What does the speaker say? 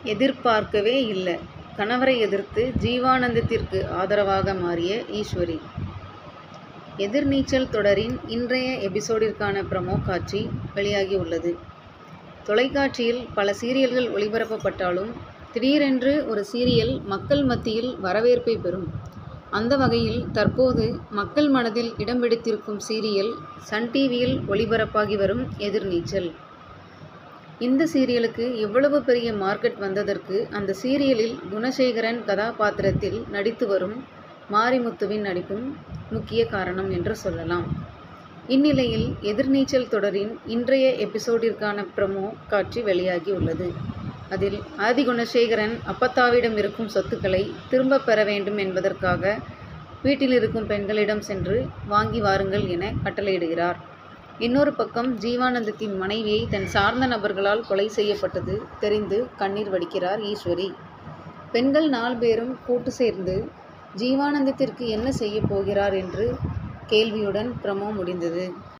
எதிர்பார்க்கவே இல்ல கணவரை எதிர்த்து ஜீவானந்தத்திற்கு ஆதரவாக மாறிய ஈஸ்வரி எதிர்நீச்சல் தொடரின் இன்றைய எபிசோடிற்கான ப்ரமோ காட்சி வெளியாகியுள்ளது தொலைக்காட்சியில் பல சீரியல்கள் ஒளிபரப்பப்பட்டாலும் திடீரென்று ஒரு சீரியல் மக்கள் மத்தியில் வரவேற்பை பெறும் அந்த வகையில் தற்போது மக்கள் மனதில் இடம் பிடித்திருக்கும் சீரியல் சன் டிவியில் ஒளிபரப்பாகி வரும் எதிர்நீச்சல் இந்த சீரியலுக்கு இவ்வளவு பெரிய மார்க்கெட் வந்ததற்கு அந்த சீரியலில் குணசேகரன் கதாபாத்திரத்தில் நடித்து வரும் மாரிமுத்துவின் நடிப்பும் முக்கிய காரணம் என்று சொல்லலாம் இந்நிலையில் எதிர்நீச்சல் தொடரின் இன்றைய எபிசோடிற்கான ப்ரமோ காட்சி வெளியாகி உள்ளது அதில் ஆதி குணசேகரன் அப்பத்தாவிடம் இருக்கும் சொத்துக்களை திரும்பப் பெற வேண்டும் என்பதற்காக வீட்டில் இருக்கும் பெண்களிடம் சென்று வாங்கி வாருங்கள் என கட்டளையிடுகிறார் இன்னொரு பக்கம் ஜீவானந்தத்தின் மனைவியை தன் சார்ந்த நபர்களால் கொலை செய்யப்பட்டது தெரிந்து கண்ணீர் வடிக்கிறார் ஈஸ்வரி பெண்கள் நாலு பேரும் கூட்டு சேர்ந்து ஜீவானந்தத்திற்கு என்ன செய்ய போகிறார் என்று கேள்வியுடன் ப்ரமோ முடிந்தது